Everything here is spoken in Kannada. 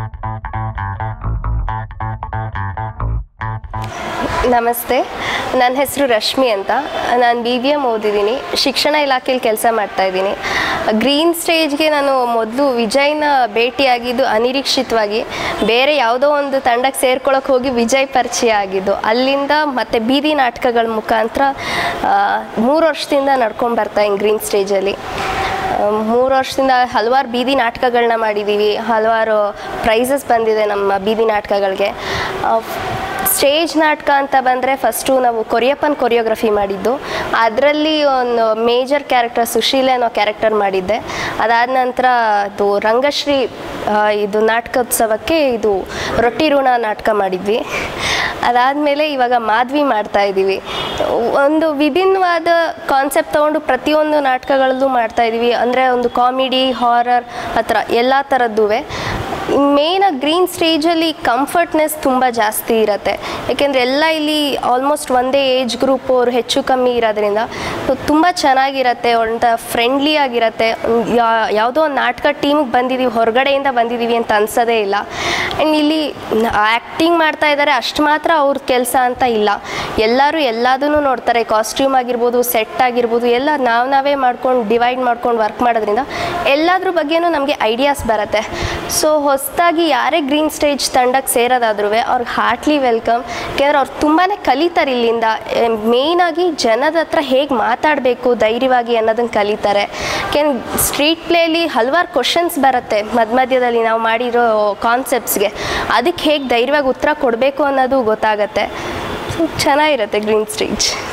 ನಮಸ್ತೆ ನನ್ನ ಹೆಸರು ರಶ್ಮಿ ಅಂತ ನಾನು ಬಿ ಬಿ ಎಮ್ ಓದಿದ್ದೀನಿ ಶಿಕ್ಷಣ ಇಲಾಖೆಯಲ್ಲಿ ಕೆಲಸ ಮಾಡ್ತಾ ಇದ್ದೀನಿ ಗ್ರೀನ್ ಸ್ಟೇಜ್ಗೆ ನಾನು ಮೊದಲು ವಿಜಯ್ನ ಭೇಟಿಯಾಗಿದ್ದು ಅನಿರೀಕ್ಷಿತವಾಗಿ ಬೇರೆ ಯಾವುದೋ ಒಂದು ತಂಡಕ್ಕೆ ಸೇರ್ಕೊಳ್ಳೋಕೆ ಹೋಗಿ ವಿಜಯ್ ಪರಿಚಯ ಆಗಿದ್ದು ಅಲ್ಲಿಂದ ಮತ್ತೆ ಬೀದಿ ನಾಟಕಗಳ ಮುಖಾಂತರ ಮೂರು ವರ್ಷದಿಂದ ನಡ್ಕೊಂಡು ಬರ್ತಾ ಇದ್ದೀನಿ ಗ್ರೀನ್ ಸ್ಟೇಜಲ್ಲಿ ಮೂರು ವರ್ಷದಿಂದ ಹಲವಾರು ಬೀದಿ ನಾಟಕಗಳನ್ನ ಮಾಡಿದ್ದೀವಿ ಹಲವಾರು ಪ್ರೈಸಸ್ ಬಂದಿದೆ ನಮ್ಮ ಬೀದಿ ನಾಟಕಗಳಿಗೆ ಸ್ಟೇಜ್ ನಾಟಕ ಅಂತ ಬಂದರೆ ಫಸ್ಟು ನಾವು ಕೊರಿಯಪ್ಪನ್ ಕೊರಿಯೋಗ್ರಫಿ ಮಾಡಿದ್ದು ಅದರಲ್ಲಿ ಒಂದು ಮೇಜರ್ ಕ್ಯಾರೆಕ್ಟರ್ ಸುಶೀಲೆ ಅನ್ನೋ ಕ್ಯಾರೆಕ್ಟರ್ ಮಾಡಿದ್ದೆ ಅದಾದ ನಂತರ ಇದು ರಂಗಶ್ರೀ ಆ, ಇದು ನಾಟಕೋತ್ಸವಕ್ಕೆ ಇದು ರೊಟ್ಟಿ ಋಣ ನಾಟಕ ಮಾಡಿದ್ವಿ ಅದಾದಮೇಲೆ ಇವಾಗ ಮಾಧ್ವಿ ಮಾಡ್ತಾ ಇದ್ದೀವಿ ಒಂದು ವಿಭಿನ್ನವಾದ ಕಾನ್ಸೆಪ್ಟ್ ತೊಗೊಂಡು ಪ್ರತಿಯೊಂದು ನಾಟಕಗಳಲ್ಲೂ ಮಾಡ್ತಾ ಇದ್ದೀವಿ ಅಂದರೆ ಒಂದು ಕಾಮಿಡಿ ಹಾರರ್ ಆ ಥರ ಎಲ್ಲ ಥರದ್ದೂ ಮೇಯ್ನಾಗಿ ಗ್ರೀನ್ ಸ್ಟೇಜಲ್ಲಿ ಕಂಫರ್ಟ್ನೆಸ್ ತುಂಬ ಜಾಸ್ತಿ ಇರುತ್ತೆ ಯಾಕೆಂದರೆ ಎಲ್ಲ ಇಲ್ಲಿ ಆಲ್ಮೋಸ್ಟ್ ಒಂದೇ ಏಜ್ ಗ್ರೂಪ್ ಅವರು ಹೆಚ್ಚು ಕಮ್ಮಿ ಇರೋದ್ರಿಂದ ತುಂಬ ಚೆನ್ನಾಗಿರತ್ತೆ ಒಂಥ ಫ್ರೆಂಡ್ಲಿ ಆಗಿರತ್ತೆ ಒಂದ್ ಯಾ- ಯಾವುದೋ ಒಂದು ನಾಟಕ ಟೀಮಿಗೆ ಬಂದಿದ್ದೀವಿ ಹೊರಗಡೆಯಿಂದ ಬಂದಿದ್ದೀವಿ ಅಂತ ಅನ್ಸೋದೇ ಇಲ್ಲ ಆ್ಯಂಡ್ ಇಲ್ಲಿ ಆ್ಯಕ್ಟಿಂಗ್ ಮಾಡ್ತಾ ಇದ್ದಾರೆ ಅಷ್ಟು ಮಾತ್ರ ಅವ್ರ ಕೆಲಸ ಅಂತ ಇಲ್ಲ ಎಲ್ಲರೂ ಎಲ್ಲದನ್ನು ನೋಡ್ತಾರೆ ಕಾಸ್ಟ್ಯೂಮ್ ಆಗಿರ್ಬೋದು ಸೆಟ್ ಆಗಿರ್ಬೋದು ಎಲ್ಲ ನಾವು ನಾವೇ ಮಾಡ್ಕೊಂಡು ಡಿವೈಡ್ ಮಾಡ್ಕೊಂಡು ವರ್ಕ್ ಮಾಡೋದ್ರಿಂದ ಎಲ್ಲದ್ರ ಬಗ್ಗೆನೂ ನಮಗೆ ಐಡಿಯಾಸ್ ಬರುತ್ತೆ ಸೊ ಹೊಸದಾಗಿ ಯಾರೇ ಗ್ರೀನ್ ಸ್ಟೇಜ್ ತಂಡಕ್ಕೆ ಸೇರೋದಾದ್ರೂ ಅವ್ರಿಗೆ ಹಾರ್ಟ್ಲಿ ವೆಲ್ಕಮ್ ಯಾಕೆಂದ್ರೆ ಅವ್ರು ತುಂಬಾ ಕಲಿತಾರೆ ಇಲ್ಲಿಂದ ಮೇಯ್ನಾಗಿ ಜನದ ಹತ್ರ ಹೇಗೆ ಮಾತಾಡಬೇಕು ಧೈರ್ಯವಾಗಿ ಅನ್ನೋದನ್ನು ಕಲಿತಾರೆ ಯಾಕೆಂದ್ರೆ ಸ್ಟ್ರೀಟ್ ಪ್ಲೇಲಿ ಹಲವಾರು ಕ್ವಶನ್ಸ್ ಬರುತ್ತೆ ಮಧ್ಯ ಮಧ್ಯದಲ್ಲಿ ನಾವು ಮಾಡಿರೋ ಕಾನ್ಸೆಪ್ಟ್ಸ್ಗೆ ಅದಕ್ಕೆ ಹೇಗೆ ಧೈರ್ಯವಾಗಿ ಉತ್ತರ ಕೊಡಬೇಕು ಅನ್ನೋದು ಗೊತ್ತಾಗತ್ತೆ ಸೊ ಚೆನ್ನಾಗಿರುತ್ತೆ ಗ್ರೀನ್ ಸ್ಟೇಜ್